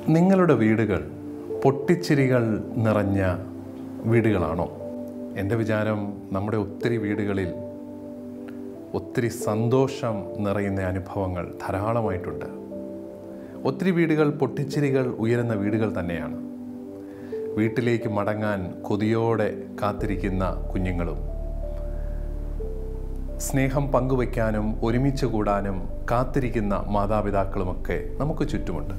നിങ്ങളുടെ വീടുകൾ പൊട്ടിച്ചിരികൾ നിറഞ്ഞ വീടുകളാണോ എൻ്റെ വിചാരം നമ്മുടെ ഒത്തിരി വീടുകളിൽ ഒത്തിരി സന്തോഷം നിറയുന്ന അനുഭവങ്ങൾ ധാരാളമായിട്ടുണ്ട് ഒത്തിരി വീടുകൾ പൊട്ടിച്ചിരികൾ ഉയരുന്ന വീടുകൾ തന്നെയാണ് വീട്ടിലേക്ക് മടങ്ങാൻ കൊതിയോടെ കാത്തിരിക്കുന്ന കുഞ്ഞുങ്ങളും സ്നേഹം പങ്കുവയ്ക്കാനും ഒരുമിച്ച് കൂടാനും കാത്തിരിക്കുന്ന മാതാപിതാക്കളുമൊക്കെ നമുക്ക് ചുറ്റുമുണ്ട്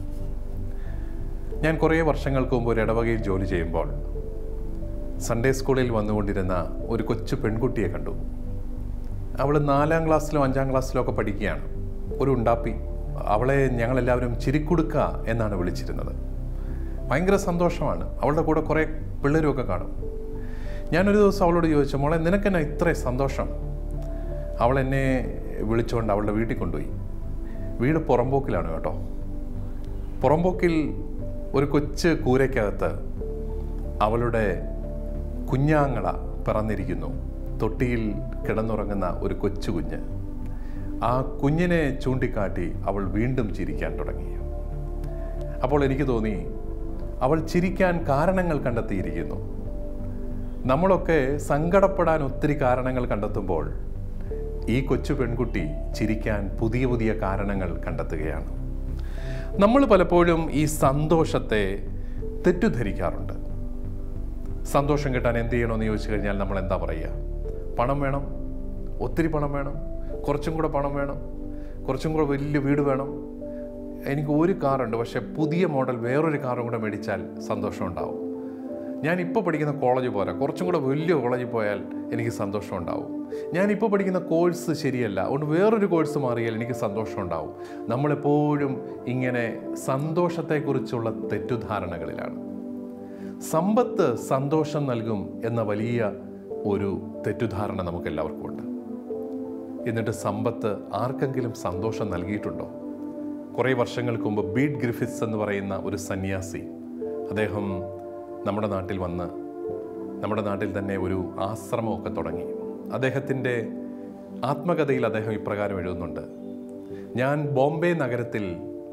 ഞാൻ കുറേ വർഷങ്ങൾക്ക് മുമ്പ് ഒരു ഇടവകയിൽ ജോലി ചെയ്യുമ്പോൾ സൺഡേ സ്കൂളിൽ വന്നുകൊണ്ടിരുന്ന ഒരു കൊച്ചു പെൺകുട്ടിയെ കണ്ടു അവൾ നാലാം ക്ലാസ്സിലോ അഞ്ചാം ക്ലാസ്സിലോ ഒക്കെ പഠിക്കുകയാണ് ഒരു ഉണ്ടാപ്പി അവളെ ഞങ്ങളെല്ലാവരും ചിരിക്കുടുക്ക എന്നാണ് വിളിച്ചിരുന്നത് ഭയങ്കര സന്തോഷമാണ് അവളുടെ കൂടെ കുറേ പിള്ളേരുമൊക്കെ കാണും ഞാനൊരു ദിവസം അവളോട് ചോദിച്ചു മോളെ നിനക്കെന്നാ ഇത്ര സന്തോഷം അവൾ എന്നെ വിളിച്ചുകൊണ്ട് അവളുടെ വീട്ടിൽ കൊണ്ടുപോയി വീട് പുറമ്പോക്കിലാണ് കേട്ടോ പുറമ്പോക്കിൽ ഒരു കൊച്ചു കൂരയ്ക്കകത്ത് അവളുടെ കുഞ്ഞാങ്ങള പിറന്നിരിക്കുന്നു തൊട്ടിയിൽ കിടന്നുറങ്ങുന്ന ഒരു കൊച്ചു കുഞ്ഞ് ആ കുഞ്ഞിനെ ചൂണ്ടിക്കാട്ടി അവൾ വീണ്ടും ചിരിക്കാൻ തുടങ്ങി അപ്പോൾ എനിക്ക് തോന്നി അവൾ ചിരിക്കാൻ കാരണങ്ങൾ കണ്ടെത്തിയിരിക്കുന്നു നമ്മളൊക്കെ സങ്കടപ്പെടാൻ ഒത്തിരി കാരണങ്ങൾ കണ്ടെത്തുമ്പോൾ ഈ കൊച്ചു പെൺകുട്ടി ചിരിക്കാൻ പുതിയ പുതിയ കാരണങ്ങൾ കണ്ടെത്തുകയാണ് നമ്മൾ പലപ്പോഴും ഈ സന്തോഷത്തെ തെറ്റിദ്ധരിക്കാറുണ്ട് സന്തോഷം കിട്ടാൻ എന്ത് ചെയ്യണമെന്ന് ചോദിച്ചു കഴിഞ്ഞാൽ നമ്മൾ എന്താ പറയുക പണം വേണം ഒത്തിരി പണം വേണം കുറച്ചും കൂടെ പണം വേണം കുറച്ചും കൂടെ വലിയ വീട് വേണം എനിക്ക് ഒരു കാറുണ്ട് പക്ഷേ പുതിയ മോഡൽ വേറൊരു കാറും കൂടെ മേടിച്ചാൽ സന്തോഷം ഉണ്ടാവും ഞാൻ ഇപ്പോൾ പഠിക്കുന്ന കോളേജ് പോരാ കുറച്ചും കൂടെ വലിയ കോളേജിൽ പോയാൽ എനിക്ക് സന്തോഷം ഉണ്ടാവും ഞാൻ ഇപ്പോൾ പഠിക്കുന്ന കോഴ്സ് ശരിയല്ല അതുകൊണ്ട് വേറൊരു കോഴ്സ് മാറിയാൽ എനിക്ക് സന്തോഷം ഉണ്ടാവും നമ്മളെപ്പോഴും ഇങ്ങനെ സന്തോഷത്തെക്കുറിച്ചുള്ള തെറ്റുധാരണകളിലാണ് സമ്പത്ത് സന്തോഷം നൽകും എന്ന വലിയ ഒരു തെറ്റുധാരണ നമുക്ക് എല്ലാവർക്കും ഉണ്ട് എന്നിട്ട് സമ്പത്ത് ആർക്കെങ്കിലും സന്തോഷം നൽകിയിട്ടുണ്ടോ കുറേ വർഷങ്ങൾക്ക് മുമ്പ് ബീഡ് ഗ്രിഫിത്സ് എന്ന് പറയുന്ന ഒരു സന്യാസി അദ്ദേഹം നമ്മുടെ നാട്ടിൽ വന്ന് നമ്മുടെ നാട്ടിൽ തന്നെ ഒരു ആശ്രമമൊക്കെ തുടങ്ങി അദ്ദേഹത്തിൻ്റെ ആത്മകഥയിൽ അദ്ദേഹം ഇപ്രകാരം എഴുതുന്നുണ്ട് ഞാൻ ബോംബെ നഗരത്തിൽ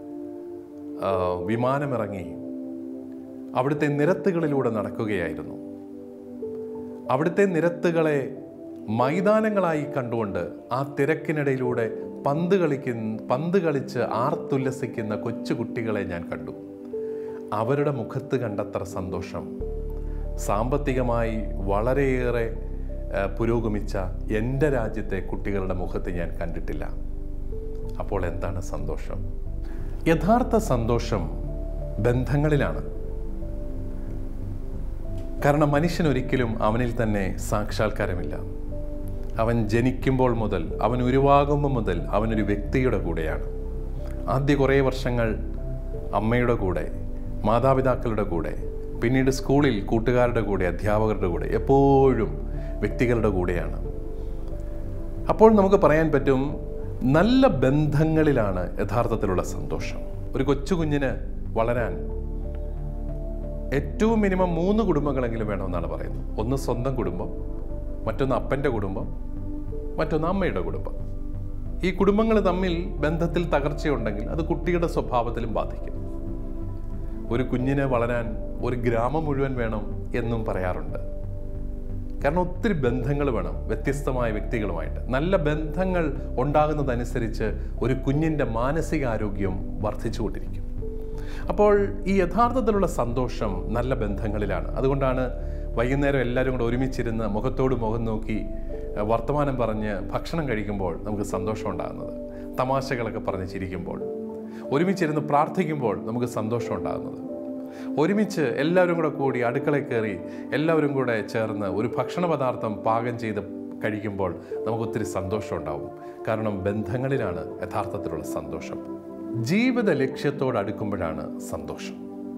ആ, വിമാനമിറങ്ങി അവിടുത്തെ നിരത്തുകളിലൂടെ നടക്കുകയായിരുന്നു അവിടുത്തെ നിരത്തുകളെ മൈതാനങ്ങളായി കണ്ടുകൊണ്ട് ആ തിരക്കിനിടയിലൂടെ പന്ത് കളിക്കുന്ന പന്ത് കളിച്ച് ആർത്തുല്ലസിക്കുന്ന കൊച്ചു കുട്ടികളെ ഞാൻ കണ്ടു അവരുടെ മുഖത്ത് കണ്ടത്ര സന്തോഷം സാമ്പത്തികമായി വളരെയേറെ ആ, പുരോഗമിച്ച എൻ്റെ രാജ്യത്തെ കുട്ടികളുടെ മുഖത്ത് ഞാൻ കണ്ടിട്ടില്ല അപ്പോൾ എന്താണ് സന്തോഷം യഥാർത്ഥ സന്തോഷം ബന്ധങ്ങളിലാണ് കാരണം മനുഷ്യൻ ഒരിക്കലും അവനിൽ തന്നെ സാക്ഷാത്കാരമില്ല അവൻ ജനിക്കുമ്പോൾ മുതൽ അവൻ ഉരുവാകുമ്പോൾ മുതൽ അവനൊരു വ്യക്തിയുടെ കൂടെയാണ് ആദ്യ കുറേ വർഷങ്ങൾ അമ്മയുടെ കൂടെ മാതാപിതാക്കളുടെ കൂടെ പിന്നീട് സ്കൂളിൽ കൂട്ടുകാരുടെ കൂടെ അധ്യാപകരുടെ കൂടെ എപ്പോഴും വ്യക്തികളുടെ കൂടെയാണ് അപ്പോൾ നമുക്ക് പറയാൻ പറ്റും നല്ല ബന്ധങ്ങളിലാണ് യഥാർത്ഥത്തിലുള്ള സന്തോഷം ഒരു കൊച്ചു കുഞ്ഞിന് വളരാൻ ഏറ്റവും മിനിമം മൂന്ന് കുടുംബങ്ങളെങ്കിലും വേണമെന്നാണ് പറയുന്നത് ഒന്ന് സ്വന്തം കുടുംബം മറ്റൊന്ന് അപ്പൻ്റെ കുടുംബം മറ്റൊന്ന് അമ്മയുടെ കുടുംബം ഈ കുടുംബങ്ങൾ തമ്മിൽ ബന്ധത്തിൽ തകർച്ചയുണ്ടെങ്കിൽ അത് കുട്ടിയുടെ സ്വഭാവത്തിലും ബാധിക്കും ഒരു കുഞ്ഞിനെ വളരാൻ ഒരു ഗ്രാമം മുഴുവൻ വേണം എന്നും പറയാറുണ്ട് കാരണം ഒത്തിരി ബന്ധങ്ങൾ വേണം വ്യത്യസ്തമായ വ്യക്തികളുമായിട്ട് നല്ല ബന്ധങ്ങൾ ഉണ്ടാകുന്നതനുസരിച്ച് ഒരു കുഞ്ഞിൻ്റെ മാനസികാരോഗ്യം വർദ്ധിച്ചുകൊണ്ടിരിക്കും അപ്പോൾ ഈ യഥാർത്ഥത്തിലുള്ള സന്തോഷം നല്ല ബന്ധങ്ങളിലാണ് അതുകൊണ്ടാണ് വൈകുന്നേരം എല്ലാവരും കൂടെ ഒരുമിച്ചിരുന്ന് മുഖത്തോട് മുഖം നോക്കി അഹ് വർത്തമാനം പറഞ്ഞ് ഭക്ഷണം കഴിക്കുമ്പോൾ നമുക്ക് സന്തോഷം ഉണ്ടാകുന്നത് തമാശകളൊക്കെ പറഞ്ഞ് ചിരിക്കുമ്പോൾ ഒരുമിച്ചിരുന്ന് പ്രാർത്ഥിക്കുമ്പോൾ നമുക്ക് സന്തോഷം ഉണ്ടാകുന്നത് ഒരുമിച്ച് എല്ലാവരും കൂടെ കൂടി അടുക്കളയിൽ കയറി എല്ലാവരും കൂടെ ചേർന്ന് ഒരു ഭക്ഷണ പദാർത്ഥം പാകം ചെയ്ത് കഴിക്കുമ്പോൾ നമുക്ക് ഒത്തിരി സന്തോഷം ഉണ്ടാവും കാരണം ബന്ധങ്ങളിലാണ് യഥാർത്ഥത്തിലുള്ള സന്തോഷം ജീവിത ലക്ഷ്യത്തോട് അടുക്കുമ്പോഴാണ് സന്തോഷം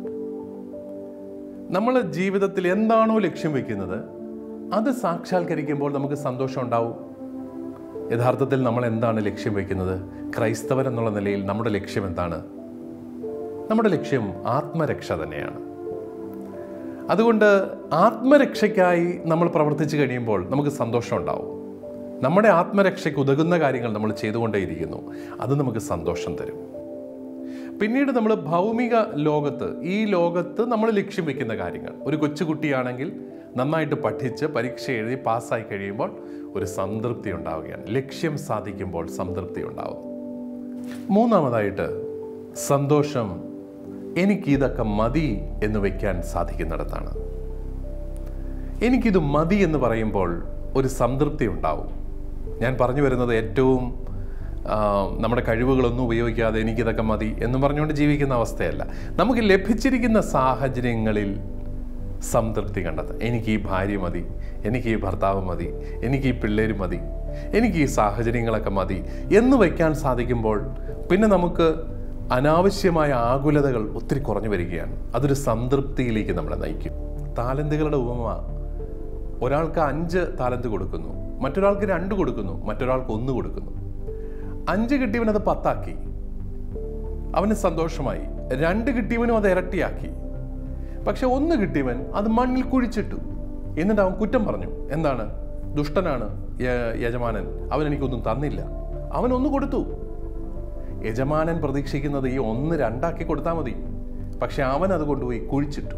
നമ്മൾ ജീവിതത്തിൽ എന്താണോ ലക്ഷ്യം വെക്കുന്നത് അത് സാക്ഷാത്കരിക്കുമ്പോൾ നമുക്ക് സന്തോഷം ഉണ്ടാവും യഥാർത്ഥത്തിൽ നമ്മൾ എന്താണ് ലക്ഷ്യം വയ്ക്കുന്നത് ക്രൈസ്തവർ എന്നുള്ള നിലയിൽ നമ്മുടെ ലക്ഷ്യം എന്താണ് നമ്മുടെ ലക്ഷ്യം ആത്മരക്ഷ തന്നെയാണ് അതുകൊണ്ട് ആത്മരക്ഷയ്ക്കായി നമ്മൾ പ്രവർത്തിച്ചു കഴിയുമ്പോൾ നമുക്ക് സന്തോഷം ഉണ്ടാവും നമ്മുടെ ആത്മരക്ഷയ്ക്ക് ഉതകുന്ന കാര്യങ്ങൾ നമ്മൾ ചെയ്തുകൊണ്ടേയിരിക്കുന്നു അത് നമുക്ക് സന്തോഷം തരും പിന്നീട് നമ്മൾ ഭൗമിക ലോകത്ത് ഈ ലോകത്ത് നമ്മൾ ലക്ഷ്യം വെക്കുന്ന കാര്യങ്ങൾ ഒരു കൊച്ചുകുട്ടിയാണെങ്കിൽ നന്നായിട്ട് പഠിച്ച് പരീക്ഷ എഴുതി പാസ്സായി കഴിയുമ്പോൾ ഒരു സംതൃപ്തി ഉണ്ടാവുകയാണ് ലക്ഷ്യം സാധിക്കുമ്പോൾ സംതൃപ്തി ഉണ്ടാവും മൂന്നാമതായിട്ട് സന്തോഷം എനിക്കിതൊക്കെ മതി എന്ന് വയ്ക്കാൻ സാധിക്കുന്നിടത്താണ് എനിക്കിത് മതി എന്ന് പറയുമ്പോൾ ഒരു സംതൃപ്തി ഉണ്ടാവും ഞാൻ പറഞ്ഞു വരുന്നത് ഏറ്റവും ആ, നമ്മുടെ കഴിവുകളൊന്നും ഉപയോഗിക്കാതെ എനിക്കിതൊക്കെ മതി എന്ന് പറഞ്ഞുകൊണ്ട് ജീവിക്കുന്ന അവസ്ഥയല്ല നമുക്ക് ലഭിച്ചിരിക്കുന്ന സാഹചര്യങ്ങളിൽ സംതൃപ്തി കണ്ടത് എനിക്ക് ഈ ഭാര്യ മതി എനിക്ക് ഈ ഭർത്താവ് മതി എനിക്ക് ഈ പിള്ളേർ മതി എനിക്ക് ഈ സാഹചര്യങ്ങളൊക്കെ മതി എന്ന് വയ്ക്കാൻ സാധിക്കുമ്പോൾ പിന്നെ നമുക്ക് അനാവശ്യമായ ആകുലതകൾ ഒത്തിരി കുറഞ്ഞു വരികയാണ് അതൊരു സംതൃപ്തിയിലേക്ക് നമ്മളെ നയിക്കും താലന്തുകളുടെ ഉപമ ഒരാൾക്ക് അഞ്ച് താലന്ത് കൊടുക്കുന്നു മറ്റൊരാൾക്ക് രണ്ട് കൊടുക്കുന്നു മറ്റൊരാൾക്ക് ഒന്ന് കൊടുക്കുന്നു അഞ്ച് കിട്ടിയവൻ അത് പത്താക്കി അവന് സന്തോഷമായി രണ്ട് കിട്ടിയവനും അത് ഇരട്ടിയാക്കി പക്ഷെ ഒന്ന് കിട്ടിയവൻ അത് മണ്ണിൽ കുഴിച്ചിട്ടു എന്നിട്ട് അവൻ കുറ്റം പറഞ്ഞു എന്താണ് ദുഷ്ടനാണ് യ- യജമാനൻ അവൻ എനിക്കൊന്നും തന്നില്ല അവൻ ഒന്ന് കൊടുത്തു യജമാനൻ പ്രതീക്ഷിക്കുന്നത് ഈ ഒന്ന് രണ്ടാക്കി കൊടുത്താൽ മതി പക്ഷെ അവൻ അത് കൊണ്ടുപോയി കുഴിച്ചിട്ടു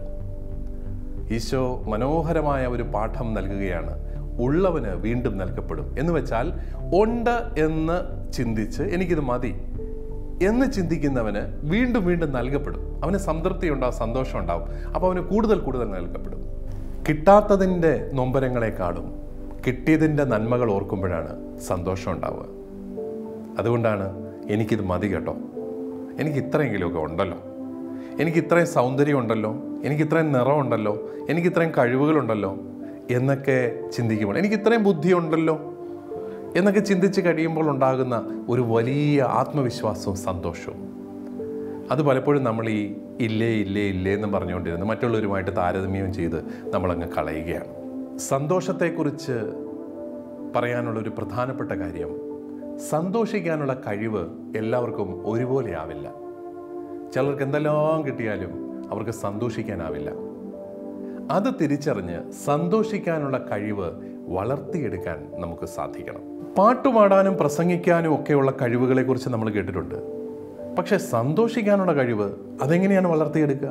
ഈശോ മനോഹരമായ ഒരു പാഠം നൽകുകയാണ് ഉള്ളവന് വീണ്ടും നൽകപ്പെടും എന്ന് വെച്ചാൽ ഉണ്ട് എന്ന് ചിന്തിച്ച് എനിക്കിത് മതി എന്ന് ചിന്തിക്കുന്നവന് വീണ്ടും വീണ്ടും നൽകപ്പെടും അവന് സംതൃപ്തി ഉണ്ടാവും സന്തോഷം ഉണ്ടാവും അപ്പോൾ അവന് കൂടുതൽ കൂടുതൽ നൽകപ്പെടും കിട്ടാത്തതിൻ്റെ നൊമ്പരങ്ങളെക്കാളും കിട്ടിയതിൻ്റെ നന്മകൾ ഓർക്കുമ്പോഴാണ് സന്തോഷം ഉണ്ടാവുക അതുകൊണ്ടാണ് എനിക്കിത് മതി കേട്ടോ എനിക്ക് ഇത്രയെങ്കിലുമൊക്കെ ഉണ്ടല്ലോ എനിക്ക് ഇത്രയും സൗന്ദര്യം ഉണ്ടല്ലോ എനിക്ക് ഇത്രയും നിറമുണ്ടല്ലോ എനിക്ക് ഇത്രയും കഴിവുകളുണ്ടല്ലോ എന്നൊക്കെ ചിന്തിക്കുമ്പോൾ എനിക്ക് ഇത്രയും ബുദ്ധിയുണ്ടല്ലോ എന്നൊക്കെ ചിന്തിച്ച് കഴിയുമ്പോൾ ഉണ്ടാകുന്ന ഒരു വലിയ ആത്മവിശ്വാസവും സന്തോഷവും അത് പലപ്പോഴും നമ്മൾ ഈ ഇല്ലേ ഇല്ലേ ഇല്ലേ എന്ന് പറഞ്ഞുകൊണ്ടിരുന്ന് മറ്റുള്ളവരുമായിട്ട് താരതമ്യം ചെയ്ത് നമ്മളങ്ങ് കളയുകയാണ് സന്തോഷത്തെക്കുറിച്ച് പറയാനുള്ള ഒരു പ്രധാനപ്പെട്ട കാര്യം സന്തോഷിക്കാനുള്ള കഴിവ് എല്ലാവർക്കും ഒരുപോലെ ആവില്ല ചിലർക്ക് എന്തെല്ലാം കിട്ടിയാലും അവർക്ക് സന്തോഷിക്കാനാവില്ല അത് തിരിച്ചറിഞ്ഞ് സന്തോഷിക്കാനുള്ള കഴിവ് വളർത്തിയെടുക്കാൻ നമുക്ക് സാധിക്കണം പാട്ടുപാടാനും പ്രസംഗിക്കാനും ഒക്കെയുള്ള കഴിവുകളെക്കുറിച്ച് നമ്മൾ കേട്ടിട്ടുണ്ട് പക്ഷെ സന്തോഷിക്കാനുള്ള കഴിവ് അതെങ്ങനെയാണ് വളർത്തിയെടുക്കുക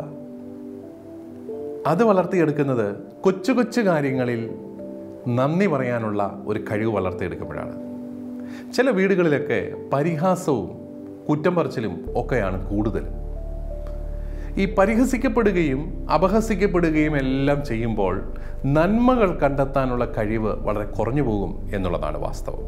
അത് വളർത്തിയെടുക്കുന്നത് കൊച്ചു കൊച്ചു കാര്യങ്ങളിൽ നന്ദി പറയാനുള്ള ഒരു കഴിവ് വളർത്തിയെടുക്കുമ്പോഴാണ് ചില വീടുകളിലൊക്കെ പരിഹാസവും കുറ്റം പറച്ചിലും ഒക്കെയാണ് കൂടുതൽ ഈ പരിഹസിക്കപ്പെടുകയും അപഹസിക്കപ്പെടുകയും എല്ലാം ചെയ്യുമ്പോൾ നന്മകൾ കണ്ടെത്താനുള്ള കഴിവ് വളരെ കുറഞ്ഞു പോകും എന്നുള്ളതാണ് വാസ്തവം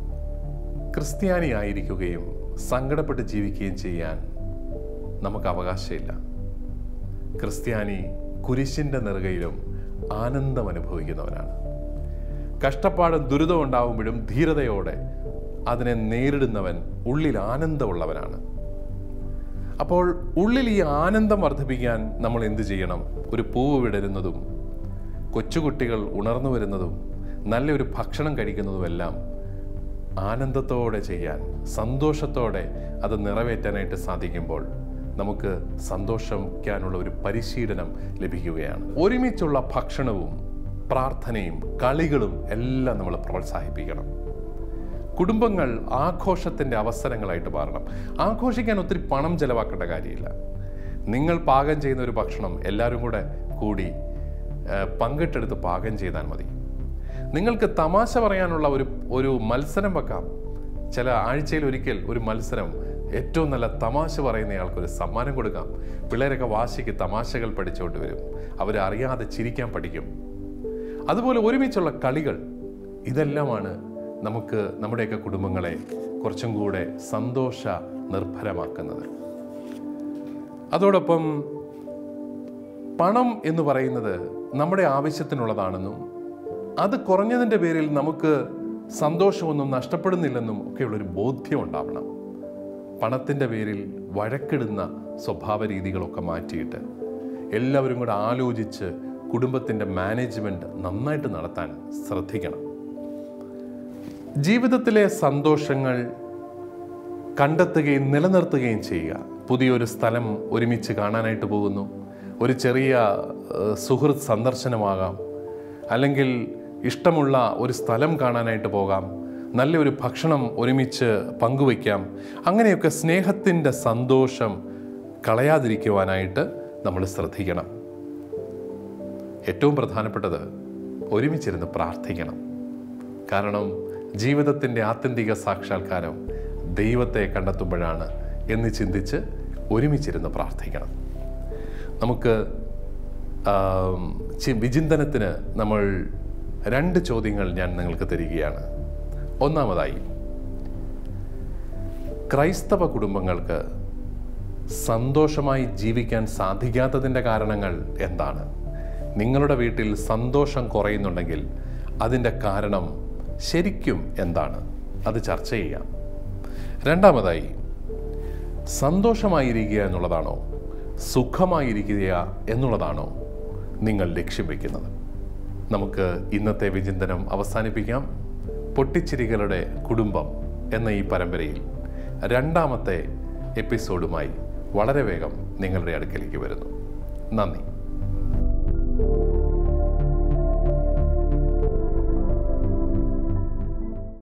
ക്രിസ്ത്യാനിയായിരിക്കുകയും സങ്കടപ്പെട്ട് ജീവിക്കുകയും ചെയ്യാൻ നമുക്ക് അവകാശമില്ല ക്രിസ്ത്യാനി കുരിശിൻ്റെ നെറുകയിലും ആനന്ദം അനുഭവിക്കുന്നവനാണ് കഷ്ടപ്പാടും ദുരിതം ഉണ്ടാവുമ്പോഴും ധീരതയോടെ അതിനെ നേരിടുന്നവൻ ഉള്ളിൽ ആനന്ദമുള്ളവനാണ് അപ്പോൾ ഉള്ളിൽ ഈ ആനന്ദം വർദ്ധിപ്പിക്കാൻ നമ്മൾ എന്ത് ചെയ്യണം ഒരു പൂവ് വിടരുന്നതും കൊച്ചുകുട്ടികൾ ഉണർന്നു വരുന്നതും നല്ലൊരു ഭക്ഷണം കഴിക്കുന്നതുമെല്ലാം ആനന്ദത്തോടെ ചെയ്യാൻ സന്തോഷത്തോടെ അത് നിറവേറ്റാനായിട്ട് സാധിക്കുമ്പോൾ നമുക്ക് സന്തോഷിക്കാനുള്ള ഒരു പരിശീലനം ലഭിക്കുകയാണ് ഒരുമിച്ചുള്ള ഭക്ഷണവും പ്രാർത്ഥനയും കളികളും എല്ലാം നമ്മൾ പ്രോത്സാഹിപ്പിക്കണം കുടുംബങ്ങൾ ആഘോഷത്തിൻ്റെ അവസരങ്ങളായിട്ട് മാറണം ആഘോഷിക്കാൻ ഒത്തിരി പണം ചെലവാക്കേണ്ട കാര്യമില്ല നിങ്ങൾ പാകം ചെയ്യുന്ന ഒരു ഭക്ഷണം എല്ലാവരും കൂടെ കൂടി ഏഹ്, പങ്കിട്ടെടുത്ത് പാകം ചെയ്താൽ മതി നിങ്ങൾക്ക് തമാശ പറയാനുള്ള ഒരു ഒരു മത്സരം വെക്കാം ചില ആഴ്ചയിൽ ഒരിക്കൽ ഒരു മത്സരം ഏറ്റവും നല്ല തമാശ പറയുന്നയാൾക്ക് ഒരു സമ്മാനം കൊടുക്കാം പിള്ളേരൊക്കെ വാശിക്ക് തമാശകൾ പഠിച്ചുകൊണ്ട് വരും അവരറിയാതെ ചിരിക്കാൻ പഠിക്കും അതുപോലെ ഒരുമിച്ചുള്ള കളികൾ ഇതെല്ലാമാണ് നമുക്ക് നമ്മുടെയൊക്കെ കുടുംബങ്ങളെ കുറച്ചും കൂടെ സന്തോഷ നിർഭരമാക്കുന്നത് അതോടൊപ്പം പണം എന്ന് പറയുന്നത് നമ്മുടെ ആവശ്യത്തിനുള്ളതാണെന്നും അത് കുറഞ്ഞതിൻ്റെ പേരിൽ നമുക്ക് സന്തോഷമൊന്നും നഷ്ടപ്പെടുന്നില്ലെന്നും ഒക്കെയുള്ളൊരു ബോധ്യം ഉണ്ടാവണം പണത്തിൻ്റെ പേരിൽ വഴക്കിടുന്ന സ്വഭാവ രീതികളൊക്കെ മാറ്റിയിട്ട് എല്ലാവരും കൂടെ ആലോചിച്ച് കുടുംബത്തിൻ്റെ മാനേജ്മെൻറ്റ് നന്നായിട്ട് നടത്താൻ ശ്രദ്ധിക്കണം ജീവിതത്തിലെ സന്തോഷങ്ങൾ കണ്ടെത്തുകയും നിലനിർത്തുകയും ചെയ്യുക പുതിയൊരു സ്ഥലം ഒരുമിച്ച് കാണാനായിട്ട് പോകുന്നു ഒരു ചെറിയ ഏഹ്, സുഹൃത്ത് സന്ദർശനമാകാം അല്ലെങ്കിൽ ഇഷ്ടമുള്ള ഒരു സ്ഥലം കാണാനായിട്ട് പോകാം നല്ലൊരു ഭക്ഷണം ഒരുമിച്ച് പങ്കുവയ്ക്കാം അങ്ങനെയൊക്കെ സ്നേഹത്തിൻ്റെ സന്തോഷം കളയാതിരിക്കുവാനായിട്ട് നമ്മൾ ശ്രദ്ധിക്കണം ഏറ്റവും പ്രധാനപ്പെട്ടത് ഒരുമിച്ചിരുന്ന് പ്രാർത്ഥിക്കണം കാരണം ജീവിതത്തിൻ്റെ ആത്യന്തിക സാക്ഷാത്കാരം ദൈവത്തെ കണ്ടെത്തുമ്പോഴാണ് എന്ന് ചിന്തിച്ച് ഒരുമിച്ചിരുന്ന് പ്രാർത്ഥിക്കണം നമുക്ക് ആം, ചി- വിചിന്തനത്തിന് നമ്മൾ രണ്ട് ചോദ്യങ്ങൾ ഞാൻ നിങ്ങൾക്ക് തരികയാണ് ഒന്നാമതായി ക്രൈസ്തവ കുടുംബങ്ങൾക്ക് സന്തോഷമായി ജീവിക്കാൻ സാധിക്കാത്തതിൻ്റെ കാരണങ്ങൾ എന്താണ് നിങ്ങളുടെ വീട്ടിൽ സന്തോഷം കുറയുന്നുണ്ടെങ്കിൽ അതിൻ്റെ കാരണം ശരിക്കും എന്താണ് അത് ചർച്ച ചെയ്യാം രണ്ടാമതായി സന്തോഷമായിരിക്കുക എന്നുള്ളതാണോ സുഖമായിരിക്കുക എന്നുള്ളതാണോ നിങ്ങൾ ലക്ഷ്യം വയ്ക്കുന്നത് നമുക്ക് ഇന്നത്തെ വിചിന്തനം അവസാനിപ്പിക്കാം പൊട്ടിച്ചിരികളുടെ കുടുംബം എന്ന ഈ പരമ്പരയിൽ രണ്ടാമത്തെ എപ്പിസോഡുമായി വളരെ വേഗം നിങ്ങളുടെ അടുക്കലേക്ക് വരുന്നു നന്ദി